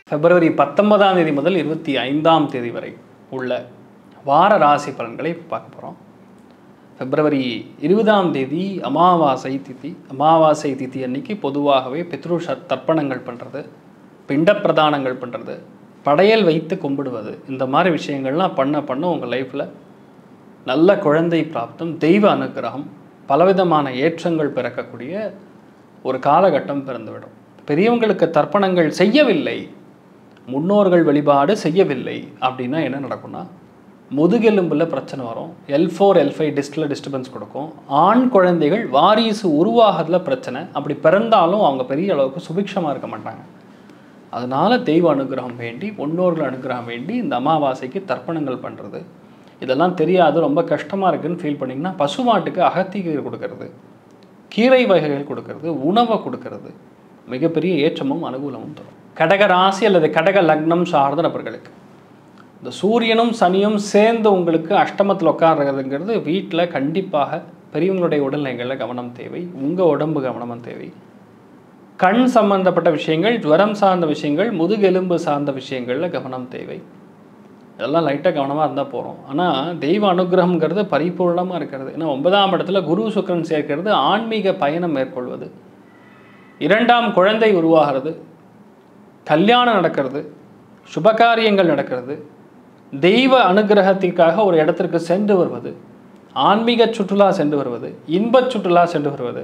பிப்ரவரி பத்தொன்பதாம் தேதி முதல் இருபத்தி ஐந்தாம் தேதி வரை உள்ள வார ராசி பலன்களை பார்க்க போகிறோம் பிப்ரவரி இருபதாம் தேதி அமாவாசை திதி அமாவாசை திதி அன்னைக்கு பொதுவாகவே பித்ரு ச- தர்ப்பணங்கள் பண்ணுறது பிண்ட பிரதானங்கள் பண்ணுறது படையல் வைத்து கும்பிடுவது இந்த மாதிரி விஷயங்கள்லாம் பண்ண பண்ண உங்கள் லைஃப்பில் நல்ல குழந்தை பிராப்தம் தெய்வ அனுக்கிரகம் பலவிதமான ஏற்றங்கள் பிறக்கக்கூடிய ஒரு காலகட்டம் பிறந்துவிடும் பெரியவங்களுக்கு தர்ப்பணங்கள் செய்யவில்லை முன்னோர்கள் வழிபாடு செய்யவில்லை அப்படின்னா என்ன நடக்கும்னா முதுகெலும்பில் பிரச்சனை வரும் எல் ஃபோர் எல் ஃபைவ் டிஸ்கில் டிஸ்டர்பன்ஸ் கொடுக்கும் ஆண் குழந்தைகள் வாரிசு உருவாகிறதுல பிரச்சனை அப்படி பிறந்தாலும் அவங்க பெரிய அளவுக்கு சுபிக்ஷமாக இருக்க மாட்டாங்க அதனால தெய்வ அனுகிரகம் வேண்டி முன்னோர்கள் அனுகிரகம் வேண்டி இந்த அமாவாசைக்கு தர்ப்பணங்கள் பண்ணுறது இதெல்லாம் தெரியாது ரொம்ப கஷ்டமாக இருக்குன்னு ஃபீல் பண்ணிங்கன்னா பசுமாட்டுக்கு அகத்திகீரை கொடுக்கறது கீரை வகைகள் கொடுக்கறது உணவை கொடுக்கறது மிகப்பெரிய ஏற்றமும் அனுகூலமும் தரும் கடக ராசி அல்லது கடக லக்னம் சார்ந்த நபர்களுக்கு இந்த சூரியனும் சனியும் சேர்ந்து உங்களுக்கு அஷ்டமத்தில் உட்கார்றதுங்கிறது வீட்டில் கண்டிப்பாக பெரியவங்களுடைய உடல்நிலைகளில் கவனம் தேவை உங்கள் உடம்பு கவனமும் தேவை கண் சம்பந்தப்பட்ட விஷயங்கள் ஜுவரம் சார்ந்த விஷயங்கள் முதுகெலும்பு சார்ந்த விஷயங்களில் கவனம் தேவை இதெல்லாம் லைட்டாக கவனமாக இருந்தால் போகிறோம் ஆனால் தெய்வ அனுகிரகம்ங்கிறது பரிபூர்ணமாக இருக்கிறது ஏன்னா ஒன்பதாம் இடத்துல குரு சுக்கிரன் சேர்க்கிறது ஆன்மீக பயணம் மேற்கொள்வது இரண்டாம் குழந்தை உருவாகிறது கல்யாணம் நடக்கிறது சுபகாரியங்கள் நடக்கிறது தெய்வ அனுகிரகத்திற்காக ஒரு இடத்திற்கு சென்று வருவது ஆன்மீக சுற்றுலா சென்று வருவது இன்பச் சுற்றுலா சென்று வருவது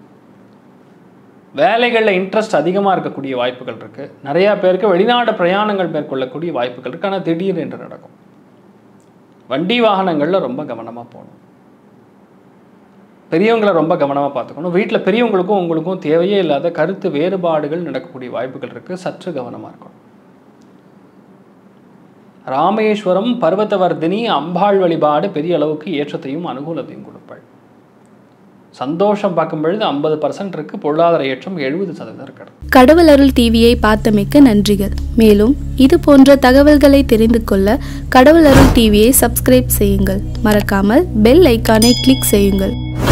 வேலைகளில் இன்ட்ரெஸ்ட் அதிகமாக இருக்கக்கூடிய வாய்ப்புகள் இருக்குது நிறையா பேருக்கு வெளிநாடு பிரயாணங்கள் மேற்கொள்ளக்கூடிய வாய்ப்புகள் இருக்குது ஆனால் திடீர் என்று நடக்கும் வண்டி வாகனங்களில் ரொம்ப கவனமாக போகணும் பெரியவங்களை ரொம்ப கவனமாக பார்த்துக்கணும் வீட்டில் பெரியவங்களுக்கும் உங்களுக்கும் தேவையே இல்லாத கருத்து வேறுபாடுகள் நடக்கக்கூடிய வாய்ப்புகள் இருக்குது சற்று கவனமாக இருக்கணும் ராமேஸ்வரம் பர்வதவர்தினி அம்பாள் வழிபாடு பெரிய அளவுக்கு ஏற்றத்தையும் அனுகூலத்தையும் கொடுப்பாள் சந்தோஷம் பார்க்கும் பொழுது ஐம்பது பர்சன்ட் இருக்கு பொருளாதார ஏற்றம் எழுபது சதவீதம் இருக்கிறது கடவுள் அருள் டிவியை பார்த்தமைக்க நன்றிகள் மேலும் இது போன்ற தகவல்களை தெரிந்து கொள்ள கடவுள் அருள் டிவியை சப்ஸ்கிரைப் செய்யுங்கள் மறக்காமல் பெல் ஐக்கானை கிளிக் செய்யுங்கள்